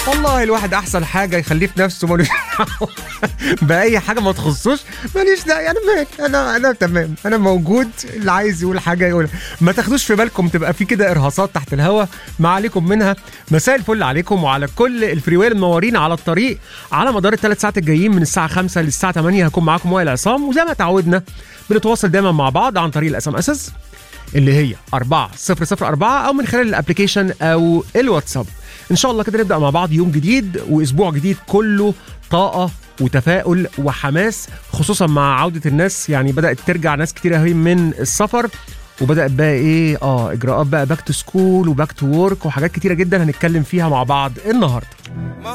والله الواحد احسن حاجه يخليه في نفسه ملوش دعوة باي حاجه ما تخصوش ماليش داعي انا مالي انا انا تمام انا موجود اللي عايز يقول حاجه يقولها ما تاخدوش في بالكم تبقى في كده ارهاصات تحت الهوا ما عليكم منها مساء الفل عليكم وعلى كل الفريويل المنورين على الطريق على مدار الثلاث ساعات الجايين من الساعه 5 للساعه 8 هكون معاكم وائل عصام وزي ما تعودنا بنتواصل دايما مع بعض عن طريق الاس ام اس اللي هي 4004 او من خلال الابلكيشن او الواتساب ان شاء الله كده نبدا مع بعض يوم جديد واسبوع جديد كله طاقه وتفاؤل وحماس خصوصا مع عوده الناس يعني بدات ترجع ناس كتير قوي من السفر وبدات بقى ايه اه اجراءات بقى باك تو سكول وباك تو ورك وحاجات كتيره جدا هنتكلم فيها مع بعض النهارده